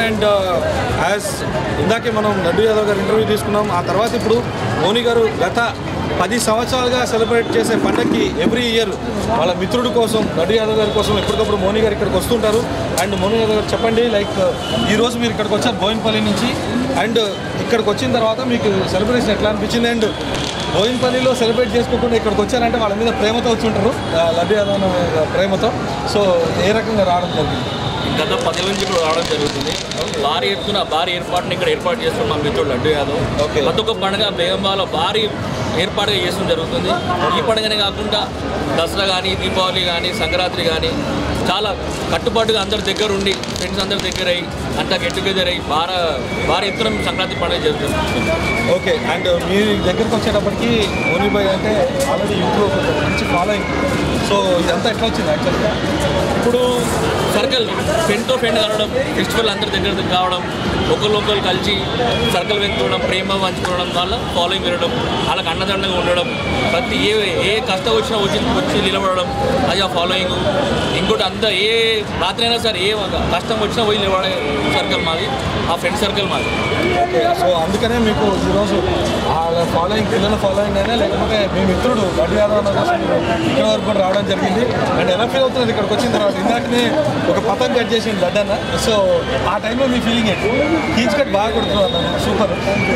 And as ఇందాకే మనం లడ్డు యాదవ్ గారు ఇంటర్వ్యూ తీసుకున్నాం ఆ తర్వాత ఇప్పుడు మోని గారు గత పది సంవత్సరాలుగా సెలబ్రేట్ చేసే పండగకి ఎవ్రీ ఇయర్ వాళ్ళ మిత్రుడి కోసం లడ్డు యాదవ్ గారి కోసం ఎప్పటికప్పుడు మోని గారు ఇక్కడికి వస్తుంటారు అండ్ మోని యాదవ్ గారు చెప్పండి లైక్ ఈ రోజు మీరు ఇక్కడికి వచ్చారు బోయిన్పల్లి నుంచి అండ్ ఇక్కడికి వచ్చిన తర్వాత మీకు సెలబ్రేషన్ ఎట్లా అనిపించింది అండ్ బోయిన్పల్లిలో సెలబ్రేట్ చేసుకోకుండా ఇక్కడికి వచ్చారంటే వాళ్ళ మీద ప్రేమతో వచ్చి ఉంటారు ఆ, లడ్డు యాదవ్ అన్న మీద ప్రేమతో సో ఏ రకంగా రావడం జరిగింది గత పది నుంచి ఇప్పుడు రావడం జరుగుతుంది భారీ ఎత్తున భారీ ఏర్పాటుని ఇక్కడ ఏర్పాటు చేస్తున్న మా మిత్రుడు లడ్డు యాదవ్ Okay. ప్రతి ఒక్క పండుగ బేగంబాలో భారీ ఏర్పాటుగా చేస్తడం జరుగుతుంది ఈ పండుగనే కాకుండా దసరా కానీ దీపావళి కానీ సంక్రాంతి కానీ చాలా కట్టుబాటుగా అందరి దగ్గర ఉండి ఫ్రెండ్స్ అందరి దగ్గర అయ్యి అంతా గెట్ టుగెదర్ అయ్యి భారీ భారీ ఎత్తున సంక్రాంతి పండుగ జరుగుతుంది ఓకే అండ్ మీ దగ్గరికి వచ్చేటప్పటికి మోనీబాయ్ అంటే ఆల్రెడీ యూట్యూబ్ ఒక మంచి ఫాలోయింగ్ సో ఇదంతా ఎట్లా వచ్చింది యాక్చువల్గా ఇప్పుడు సర్కిల్ ఫ్రెండ్తో ఫ్రెండ్ కలవడం ఫెస్టివల్ అందరి దగ్గర కావడం ఒకరు ఒకరు కలిసి సర్కిల్ వెతుకోవడం ప్రేమ పంచుకోవడం వల్ల ఫాలోయింగ్ పెరగడం వాళ్ళకి అన్నదండగా ఉండడం ప్రతి ఏ ఏ కష్టం వచ్చినా వచ్చి వచ్చి నిలబడడం అది ఆ ఫాలోయింగ్ ఇంకోటి అంతా ఏ రాత్రి అయినా సరే ఏ కష్టం వచ్చినా పోయి నిలబడే సర్కిల్ మాది ఆ ఫ్రెండ్ సర్కిల్ మాది ఓకే సో అందుకనే మీకు ఈరోజు వాళ్ళ ఫాలోయింగ్ పిల్లల ఫాలోయింగ్ అయినా లేకపోతే మీ మిత్రుడు లడ్డు యాదవ్ అన్న కోసం మీరు ఇక్కడ వరకు కూడా రావడం జరిగింది అండ్ ఎలా ఫీల్ అవుతున్నది ఇక్కడికి వచ్చిన తర్వాత ఇందాకనే ఒక పతంగ్ కట్ చేసింది లడ్డు అన్న సో ఆ టైంలో మీ ఫీలింగ్ ఏంటి కీచ్ కట్ బాగా కొడుతున్నారు అన్న సూపర్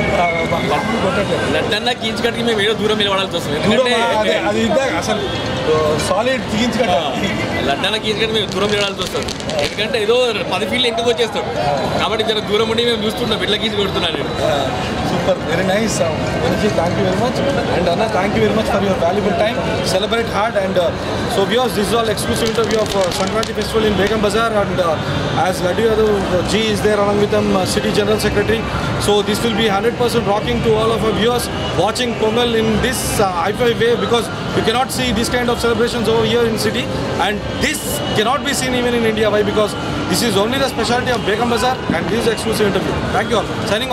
కొట్టట్లేదు లడ్డన్నా కీంచి కట్టుకి మేము ఏదో దూరం నిలబడాల్సి వస్తుంది దూరం ఎందుకంటే అదే అది ఇందాక అసలు సాలిడ్ కీచ్ కట్ లడ్డాన కీంచుకొని మేము దూరం తిరగాల్సి వస్తుంది ఎందుకంటే ఏదో పది ఫీల్డ్ ఎక్కువ వచ్చేస్తాడు కాబట్టి జర దూరం ఉండి మేము చూస్తున్నాం బిడ్డ కీంచి కొడుతున్నాను నేను super very nice very thank you very much and అన్న thank you very much for your valuable time celebrate hard and so views this all exclusive interview of Sankranti festival in Begum Bazaar and as Laddu Yadav ji is there along with them uh, city general secretary so this will be 100% rocking to all of our viewers watching pongal in this uh, i5 way because you cannot see this kind of celebrations over here in city and this cannot be seen even in india why because this is only the specialty of Begum Bazaar and this is exclusive interview thank you all signing off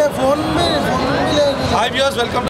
phone में phone में ले hi views welcome